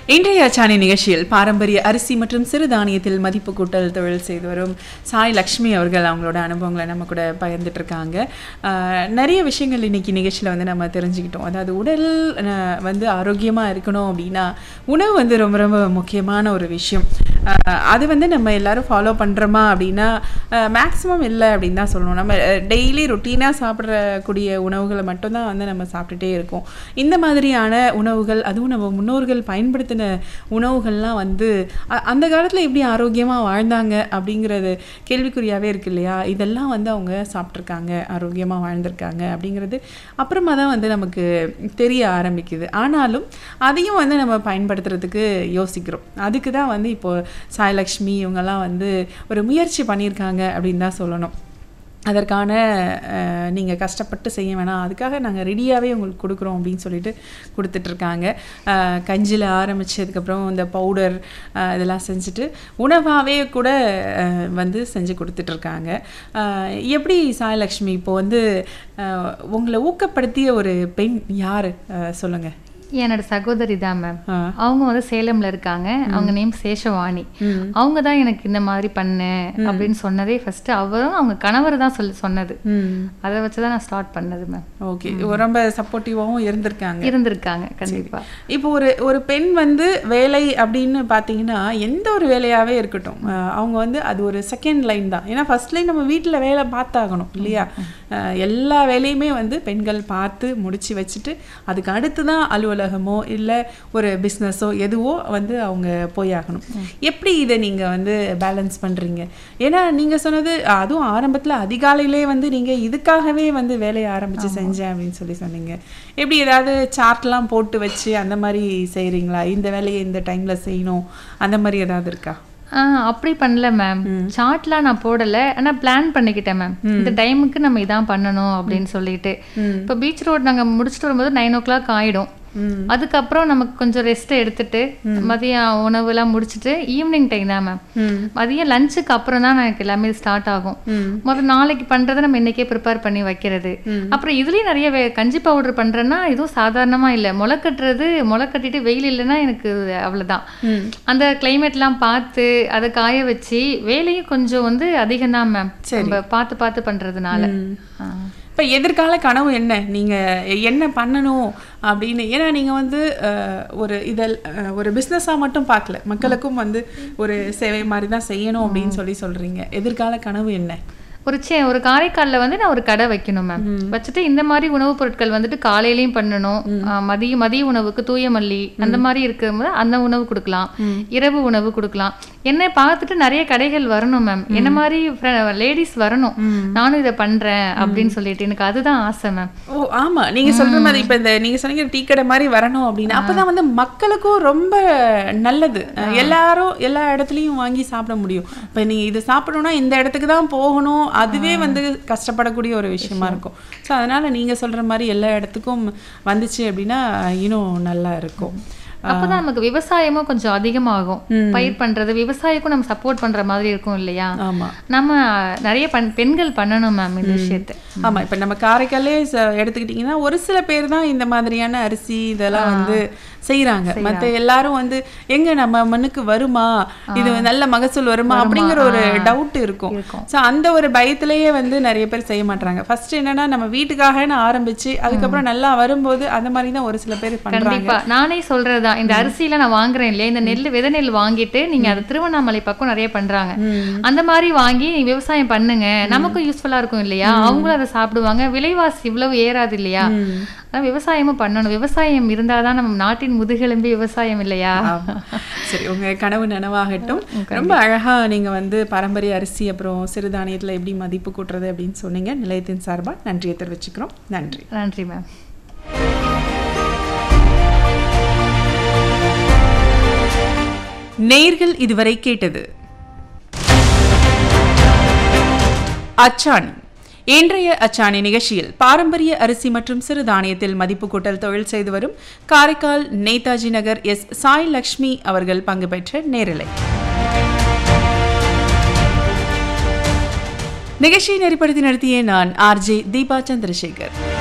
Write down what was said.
இன்றைய அச்சாணி நிகழ்ச்சியில் பாரம்பரிய அரிசி மற்றும் சிறுதானியத்தில் மதிப்பு கூட்டல் தொழில் செய்து வரும் சாய் லக்ஷ்மி அவர்கள் அவங்களோட அனுபவங்களை நம்ம கூட பகிர்ந்துட்டு இருக்காங்க ஆஹ் நிறைய விஷயங்கள் இன்னைக்கு நிகழ்ச்சியில் வந்து நம்ம தெரிஞ்சுக்கிட்டோம் அதாவது உடல் ஆஹ் வந்து ஆரோக்கியமாக இருக்கணும் அப்படின்னா உணவு வந்து ரொம்ப ரொம்ப முக்கியமான ஒரு விஷயம் ஆஹ் அது வந்து நம்ம எல்லாரும் ஃபாலோ பண்ணுறோமா அப்படின்னா மேக்ஸிமம் இல்லை அப்படின்னு தான் சொல்லணும் நம்ம டெய்லி ருட்டீனாக சாப்பிட்றக்கூடிய உணவுகளை மட்டும்தான் வந்து நம்ம சாப்பிட்டுட்டே இருக்கோம் இந்த மாதிரியான உணவுகள் அதுவும் நம்ம முன்னோர்கள் பயன்படுத்தின உணவுகள்லாம் வந்து அ- அந்த காலத்தில் எப்படி ஆரோக்கியமாக வாழ்ந்தாங்க அப்படிங்கிறது கேள்விக்குறியாகவே இருக்கு இல்லையா இதெல்லாம் வந்து அவங்க சாப்பிட்ருக்காங்க ஆரோக்கியமாக வாழ்ந்திருக்காங்க அப்படிங்கிறது அப்புறமா தான் வந்து நமக்கு தெரிய ஆரம்பிக்குது ஆனாலும் அதையும் வந்து நம்ம பயன்படுத்துறதுக்கு யோசிக்கிறோம் அதுக்கு தான் வந்து இப்போ சாயலக்ஷ்மி இவங்கெல்லாம் வந்து ஒரு முயற்சி பண்ணியிருக்காங்க அப்படின்னு தான் சொல்லணும் அதற்கான நீங்கள் கஷ்டப்பட்டு செய்ய வேணாம் அதுக்காக நாங்கள் ரெடியாகவே உங்களுக்கு கொடுக்குறோம் அப்படின்னு சொல்லிட்டு கொடுத்துட்ருக்காங்க கஞ்சியில் ஆரம்பிச்சதுக்கப்புறம் இந்த பவுடர் இதெல்லாம் செஞ்சுட்டு உணவாகவே கூட அஹ், வந்து செஞ்சு கொடுத்துட்ருக்காங்க எப்படி சாயலக்ஷ்மி இப்போ வந்து அஹ், உங்களை ஊக்கப்படுத்திய ஒரு பெண் யார் சொல்லுங்கள் என்னோட சகோதரி தான் மேம் ஆ. அவங்க வந்து சேலம்ல இருக்காங்க அவங்க நேம் சேஷவாணி அவங்க தான் எனக்கு இந்த மாதிரி பண்ணு அப்படின்னு சொன்னதே ஃபர்ஸ்ட் அவரும் அவங்க கணவர் தான் சொல்லி சொன்னது ம் அதை வச்சு தான் நான் ஸ்டார்ட் பண்ணது மேம் ஓகே ரொம்ப சப்போர்ட்டிவாகவும் இருந்திருக்காங்க இருந்திருக்காங்க கண்டிப்பா இப்போ ஒரு ஒரு பெண் வந்து வேலை அப்படின்னு பார்த்தீங்கன்னா எந்த ஒரு வேலையாகவே இருக்கட்டும் அஹ் அவங்க வந்து அது ஒரு செகண்ட் லைன் தான் ஏன்னா ஃபர்ஸ்ட் லைன் நம்ம வீட்டில் வேலை பார்த்தாகணும் இல்லையா அஹ் எல்லா வேலையுமே வந்து பெண்கள் பார்த்து முடிச்சு வச்சுட்டு அதுக்கு அடுத்து தான் அலுவலகமோ இல்லை ஒரு பிஸ்னஸோ எதுவோ வந்து அவங்க போயாகணும் எப்படி இதை நீங்கள் வந்து பேலன்ஸ் பண்ணுறீங்க ஏன்னா நீங்கள் சொன்னது அதுவும் ஆரம்பத்தில் அதிகாலையிலே வந்து நீங்கள் இதுக்காகவே வந்து வேலையை ஆரம்பித்து செஞ்சேன் அப்படின்னு சொல்லி சொன்னீங்க எப்படி ஏதாவது சார்ட்லாம் போட்டு வச்சு அந்த மாதிரி செய்கிறீங்களா இந்த வேலையை இந்த டைமில் செய்யணும் அந்த மாதிரி ஏதாவது இருக்கா ஆ அப்படி பண்ணல மேம் சார்ட்லாம் நான் போடல ஆனா பிளான் பண்ணிக்கிட்டேன் மேம் இந்த டைமுக்கு நம்ம இதான் பண்ணணும் அப்படின்னு சொல்லிட்டு இப்போ பீச் ரோட் நாங்க முடிச்சுட்டு வரும்போது நைன் ஓ கிளாக் ஆயிடும் அதுக்கப்புறம் நமக்கு கொஞ்சம் ரெஸ்ட் எடுத்துட்டு மதியம் உணவுலாம் முடிச்சுட்டு ஈவினிங் டைம் தான் மேம் மதியம் லஞ்சுக்கு அப்புறம் தான் எனக்கு எல்லாமே ஸ்டார்ட் ஆகும் முதல்ல நாளைக்கு பண்றதை நம்ம இன்னைக்கே ப்ரிப்பேர் பண்ணி வைக்கிறது அப்புறம் இதுலயும் நிறைய வே- கஞ்சி பவுடர் பண்றேன்னா இதுவும் சாதாரணமா இல்ல முளை கட்டுறது முளை கட்டிட்டு வெயில் இல்லைன்னா எனக்கு அவ்வளவுதான் அந்த கிளைமேட்லாம் பார்த்து அதை காய வச்சு வேலையும் கொஞ்சம் வந்து அதிகம் தான் மேம் நம்ம பார்த்து பார்த்து பண்றதுனால ஆ. இப்போ எதிர்கால கனவு என்ன நீங்கள் என்ன பண்ணணும் அப்படின்னு ஏன்னா நீங்கள் வந்து அஹ், ஒரு இதில் அஹ், ஒரு பிஸ்னஸாக மட்டும் பார்க்கல மக்களுக்கும் வந்து ஒரு சேவை மாதிரி தான் செய்யணும் அப்படின்னு சொல்லி சொல்கிறீங்க எதிர்கால கனவு என்ன ஒரு சே ஒரு காரைக்காலில் வந்து நான் ஒரு கடை வைக்கணும் மேம் வச்சுட்டு இந்த மாதிரி உணவுப் பொருட்கள் வந்துட்டு காலையிலயும் பண்ணணும் ஆ, மதிய மதிய உணவுக்கு தூய மல்லி அந்த மாதிரி இருக்கும்போது அந்த உணவு கொடுக்கலாம் இரவு உணவு கொடுக்கலாம் என்ன பார்த்துட்டு நிறைய கடைகள் வரணும் மேம் என்ன மாதிரி லேடிஸ் வரணும் நானும் இதை பண்றேன் அப்படின்னு சொல்லிட்டு எனக்கு அதுதான் ஆசை மேம் ஓ ஆமா நீங்க சொல்ற மாதிரி இப்ப இந்த நீங்க சொன்னீங்க டீ கடை மாதிரி வரணும் அப்படின்னு அப்பதான் வந்து மக்களுக்கும் ரொம்ப நல்லது அஹ் எல்லாரும் எல்லா இடத்துலயும் வாங்கி சாப்பிட முடியும் இப்ப நீங்க இது சாப்பிடணும்னா இந்த இடத்துக்கு தான் போகணும் அதுவே வந்து கஷ்டப்படக்கூடிய ஒரு விஷயமா இருக்கும் ஸோ அதனால நீங்க சொல்ற மாதிரி எல்லா இடத்துக்கும் வந்துச்சு அப்படின்னா இன்னும் நல்லா இருக்கும் அப்பதான் நமக்கு விவசாயமும் கொஞ்சம் அதிகமாகும் பயிர் பண்றது விவசாயிக்கும் நம்ம சப்போர்ட் பண்ற மாதிரி இருக்கும் இல்லையா ஆமா நம்ம நிறைய பண் பெண்கள் பண்ணணும் மேம் இந்த விஷயத்தை ஆமா இப்ப நம்ம காரைக்காலே ச- எடுத்துக்கிட்டிங்கன்னா ஒரு சில பேர் தான் இந்த மாதிரியான அரிசி இதெல்லாம் வந்து செய்றாங்க மத்த எல்லாரும் வந்து எங்க நம்ம மண்ணுக்கு வருமா இது நல்ல மகசூல் வருமா அப்படிங்கிற ஒரு டவுட் இருக்கும் சோ அந்த ஒரு பயத்திலேயே வந்து நிறைய பேர் செய்ய மாட்டாங்க ஃபர்ஸ்ட் என்னன்னா நம்ம வீட்டுக்காகன்னு ஆரம்பிச்சு அதுக்கப்புறம் நல்லா வரும்போது அந்த மாதிரி தான் ஒரு சில பேர் பண்றாங்க கண்டிப்பா நானே சொல்றதுதான் இந்த அரிசியில நான் வாங்குறேன் இல்லையா இந்த நெல் விதை நெல் வாங்கிட்டு நீங்க அது திருவண்ணாமலை பக்கம் நிறைய பண்றாங்க அந்த மாதிரி வாங்கி நீங்க விவசாயம் பண்ணுங்க நமக்கும் யூஸ்ஃபுல்லா இருக்கும் இல்லையா அவங்களும் அதை சாப்பிடுவாங்க விலைவாசி இவ்வளவு ஏறாது இல்லையா அதான் விவசாயமும் பண்ணணும் விவசாயம் இருந்தாதான் நம்ம நாட்டின் முதுகெலும்பி விவசாயம் இல்லையா ஆமா. சரி உங்க கனவு நனவாகட்டும் ரொம்ப அழகா நீங்க வந்து பாரம்பரிய அரிசி அப்புறம் சிறுதானியத்துல எப்படி மதிப்பு கூட்டுறது அப்படின்னு சொன்னீங்க நிலையத்தின் சார்பா நன்றியை தெரிவிச்சுக்கிறோம் நன்றி நன்றி மேம் நேர்கள் இதுவரை கேட்டது அச்சாணி இன்றைய அச்சாணி நிகழ்ச்சியில் பாரம்பரிய அரிசி மற்றும் சிறுதானியத்தில் மதிப்பு கூட்டல் தொழில் செய்து வரும் காரைக்கால் நேதாஜி நகர் எஸ் சாய் லக்ஷ்மி அவர்கள் பங்கு பெற்ற நேரலை நிகழ்ச்சியை நெறிப்படுத்தி நடத்திய நான் ஆர்ஜே தீபா சந்திரசேகர்